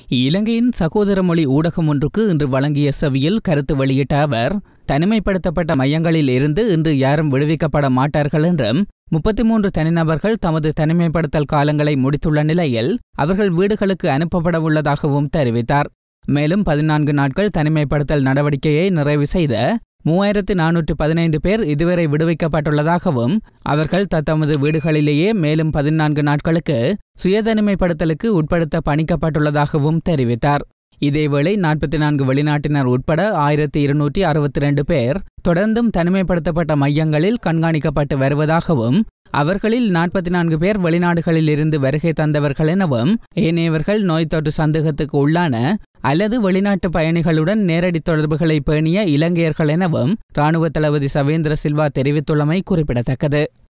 இலங்கையின் சகோதர மொழி ஊடகம் ஒன்றுக்கு இன்று வழங்கிய செவியில் கருத்து வெளியிட்ட அவர் தனிமைப்படுத்தப்பட்ட மையங்களில் இருந்து இன்று யாரும் விடுவிக்கப்பட மாட்டார்கள் என்றும் முப்பத்தி மூன்று தனிநபர்கள் தமது தனிமைப்படுத்தல் காலங்களை முடித்துள்ள நிலையில் அவர்கள் வீடுகளுக்கு அனுப்பப்பட உள்ளதாகவும் தெரிவித்தார் மேலும் பதினான்கு நாட்கள் தனிமைப்படுத்தல் நடவடிக்கையை நிறைவு செய்த மூவாயிரத்து நானூற்று பதினைந்து பேர் இதுவரை விடுவிக்கப்பட்டுள்ளதாகவும் அவர்கள் தத்தமது வீடுகளிலேயே மேலும் பதினான்கு நாட்களுக்கு சுயதனிமைப்படுத்தலுக்கு உட்படுத்த பணிக்கப்பட்டுள்ளதாகவும் தெரிவித்தார் இதேவேளை நாற்பத்தி நான்கு வெளிநாட்டினர் உட்பட ஆயிரத்தி இருநூற்றி அறுபத்தி ரெண்டு பேர் தொடர்ந்தும் தனிமைப்படுத்தப்பட்ட மையங்களில் கண்காணிக்கப்பட்டு வருவதாகவும் அவர்களில் நாற்பத்தி நான்கு பேர் வெளிநாடுகளில் இருந்து வருகை தந்தவர்கள் எனவும் ஏனையவர்கள் நோய் தொற்று சந்தேகத்துக்கு உள்ளான அல்லது வெளிநாட்டு பயணிகளுடன் நேரடி தொடர்புகளை பேணிய இலங்கையர்கள் எனவும் இராணுவ தளபதி சவேந்திர சில்வா தெரிவித்துள்ளமை குறிப்பிடத்தக்கது